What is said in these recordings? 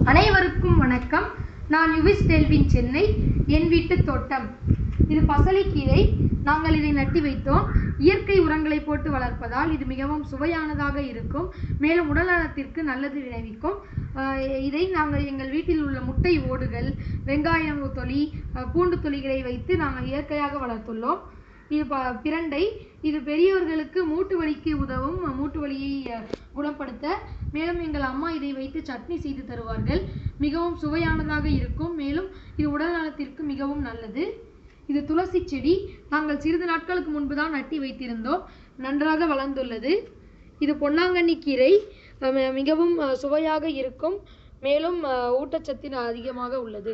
அனைவருக்கும் வணக்கம் நான் யுவிஸ் டெல்வின் சென்னை என் வீட்டு தோட்டம் இது பசலைக்கீரை நாங்கள் இதை நட்டி வைத்தோம் இயற்கை உரங்களை போட்டு வளர்ப்பதால் இது மிகவும் சுவையானதாக இருக்கும் மேலும் உடல் நலத்திற்கு நல்லது விளைவிக்கும் ஆஹ் இதை நாங்கள் எங்கள் வீட்டில் உள்ள முட்டை ஓடுகள் வெங்காயம் தொலி ஆஹ் பூண்டு தொலிகளை வைத்து நாங்கள் இயற்கையாக வளர்த்துள்ளோம் இது ப பிரண்டை இது பெரியவர்களுக்கு மூட்டு வலிக்கு உதவும் மூட்டு வலியை அஹ், குணப்படுத்த மேலும் எங்கள் அம்மா இதை வைத்து சட்னி செய்து தருவார்கள் மிகவும் சுவையானதாக இருக்கும் மேலும் இது உடல் நலத்திற்கு மிகவும் நல்லது இது துளசி செடி நாங்கள் சிறிது நாட்களுக்கு முன்பு தான் நட்டி வைத்திருந்தோம் நன்றாக வளர்ந்துள்ளது இது பொன்னாங்கண்ணி கீரை அஹ், மி- மிகவும் அஹ், சுவையாக இருக்கும் மேலும் அஹ், ஊட்டச்சத்து அதிகமாக உள்ளது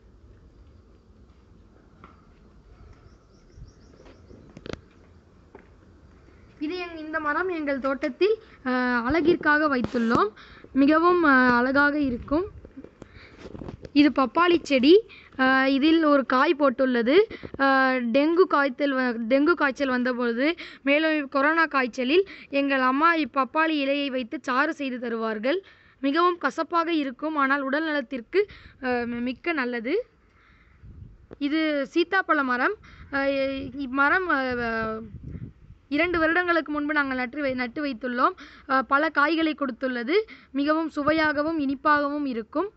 இது எங் இந்த மரம் எங்கள் தோட்டத்தில் அஹ், அழகிற்காக வைத்துள்ளோம் மிகவும் அஹ், அழகாக இருக்கும் இது பப்பாளி செடி அஹ், இதில் ஒரு காய் போட்டுள்ளது அஹ், டெங்கு காய்ச்சல் வ- டெங்கு காய்ச்சல் வந்தபொழுது மேலும் கொரோனா காய்ச்சலில் எங்கள் அம்மா இப்பப்பாளி இலையை வைத்து சாறு செய்து தருவார்கள் மிகவும் கசப்பாக இருக்கும் ஆனால் உடல் நலத்திற்கு அஹ், மி- மிக்க நல்லது இது சீத்தாப்பழ மரம் அஹ், இம்மரம் அஹ், இரண்டு வருடங்களுக்கு முன்பு நாங்கள் நட்டு வை நட்டு வைத்துள்ளோம் அஹ், பல காய்களை கொடுத்துள்ளது மிகவும் சுவையாகவும் இனிப்பாகவும் இருக்கும்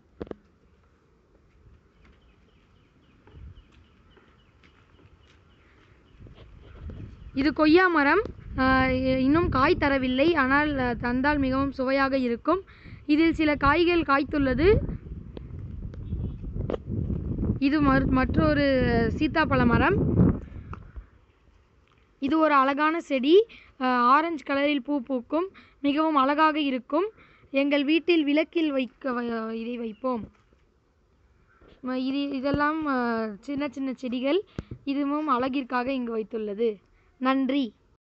இது கொய்யா மரம் அஹ், இ- இன்னும் காய் தரவில்லை ஆனால் அஹ், தந்தால் மிகவும் சுவையாக இருக்கும் இதில் சில காய்கள் காய்த்துள்ளது இது மற்- மற்றொரு சீத்தாப்பழ மரம் இது ஒரு அழகான செடி அஹ், ஆரஞ்சு கலரில் பூ பூக்கும் மிகவும் அழகாக இருக்கும் எங்கள் வீட்டில் விளக்கில் வைக்க வ- இதை வைப்போம் ம- இது இதெல்லாம் அஹ், சின்ன சின்ன செடிகள் இதுவும் அழகிற்காக இங்கு வைத்துள்ளது நன்றி